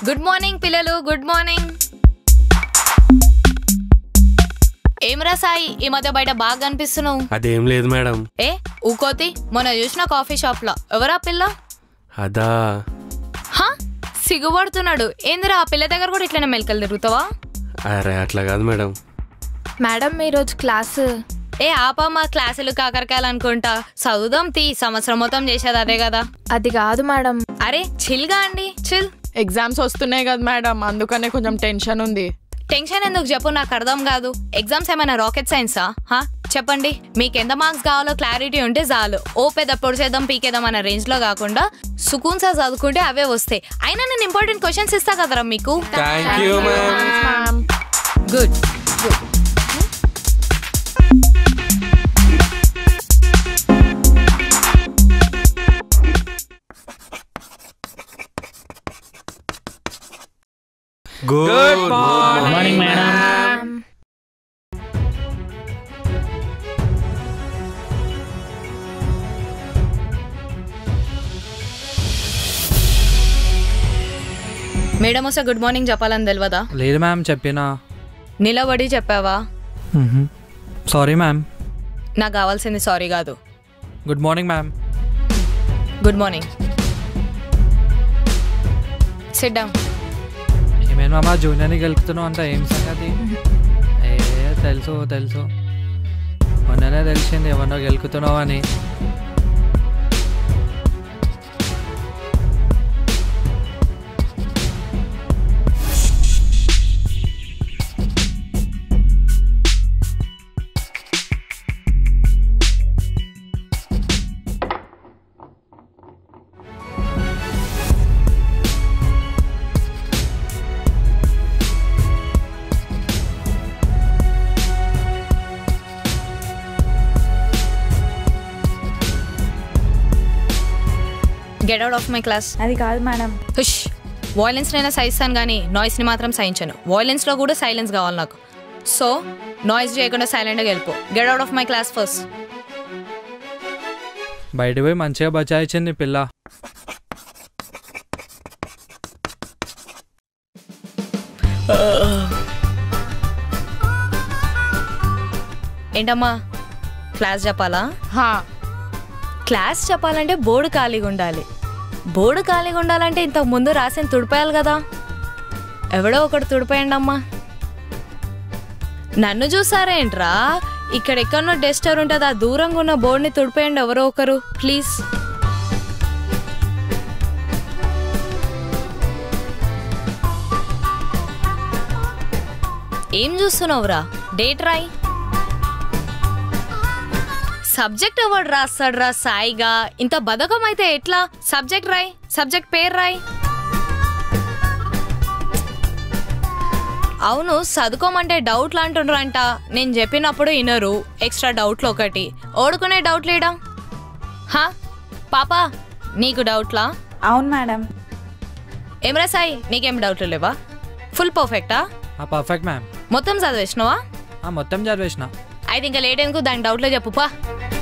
good morning పిల్లలు good morning ఏమరా సాయి ఈ మధ్య బయట బాగా కనిపిస్తున్నావు అదేం లేదు మేడం ఏ ఊకోతి మొన్న చూసిన కాఫీ షాప్ లో ఎవరా పిల్ల అదా హా సిగ్గుపడుతున్నాడు ఏందిరా ఆ పిల్ల దగ్గర కూడా ఇట్లనే మెలకలు తిరుగుతావా అరే అట్లా కాదు మేడం మేడం ఈరోజు క్లాస్ ఏ ఆపా మా క్లాసులు కాకరకాయలు అనుకుంటా చదువుదాం తీ సంవత్సరం మొత్తం చేసేది అదే కదా అది కాదు మేడం అరే చిల్గా అండి చిల్ ఎగ్జామ్స్ వస్తున్నాయి కదా మేడం అందుకనే కొంచెం టెన్షన్ ఉంది టెన్షన్ ఎందుకు చెప్పు నాకు అర్థం కాదు ఎగ్జామ్స్ ఏమైనా రాకెట్ సైన్సా హా చెప్పండి మీకు ఎంత మార్క్స్ కావాలో క్లారిటీ ఉంటే చాలు ఓ పెద్ద పొడిచేద్దాం పీకేద్దాం అన్న రేంజ్ లో కాకుండా సుకూన్సా చదువుకుంటే అవే వస్తాయి అయినా నేను ఇంపార్టెంట్ క్వశ్చన్స్ ఇస్తా కదరా మీకు thank you ma'am ma'am good good morning madam madam వస్తే గుడ్ మార్నింగ్ చెప్పాలని తెలియదా లేదు మ్యామ్ చెప్పినా నిలబడి చెప్పావా సారీ మ్యామ్ నాకు కావాల్సింది సారీ కాదు good morning ma'am good morning sit down ఏమైనా మామ జూనియర్ని గెలుపుతున్నావు అంట ఏం సంగతి ఏ తెలుసు తెలుసు మొన్ననే తెలిసింది ఎవరినో గెలుకుతున్నావు అని get out of my class అది కాదు మేడం హుష్ వాయిలెన్స్ నైనా సహిస్తాను కానీ నాయిస్ని మాత్రం సహించను వాయిలెన్స్లో కూడా సైలెన్స్ కావాలి నాకు సో నాయిస్ చేయకుండా సైలెంట్గా వెళ్ళిపో get out of my class first బయట పోయి మంచిగా బచాయించింది పిల్ల ఏంటమ్మా క్లాస్ చెప్పాలా హా క్లాస్ చెప్పాలంటే బోర్డు ఖాళీగా ఉండాలి బోర్డు ఖాళీగా ఉండాలంటే ఇంతకు ముందు రాసిన తుడిపేయాలి కదా ఎవడో ఒకడు తుడిపేయండి అమ్మా నన్ను చూసారేంట్రా ఇక్కడ ఎక్కడో డెస్టర్ ఉంటుంది ఆ దూరంగా ఉన్న బోర్డుని తుడిపేయండి ఎవరో ఒకరు ప్లీజ్ ఏం చూస్తున్నావురా డేట్ రాయి సబ్జెక్ట్ ఎవడు రాస్తాడు రా సాయిగా ఇంత బధకం అయితే ఎట్లా సబ్జెక్ట్ రాయ్ సబ్జెక్ట్ పేరు రాయ్ అవును చదువుకోమంటే డౌట్లు అంటుండ్రంట నేను చెప్పినప్పుడు వినరు ఎక్స్ట్రా డౌట్లు ఒకటి ఓడుకునే డౌట్ లేడా హా పాపా నీకు డౌట్లా అవును మేడం ఏమరా సాయి నీకేం డౌట్లు లేవా ఫుల్ పర్ఫెక్టా ఆ పర్ఫెక్ట్ మ్యామ్ మొత్తం చదివేసినావా ఆ మొత్తం చదివేసిన అయితే ఇంకా లేట్ ఎందుకు దాని డౌట్లో చెప్పు పా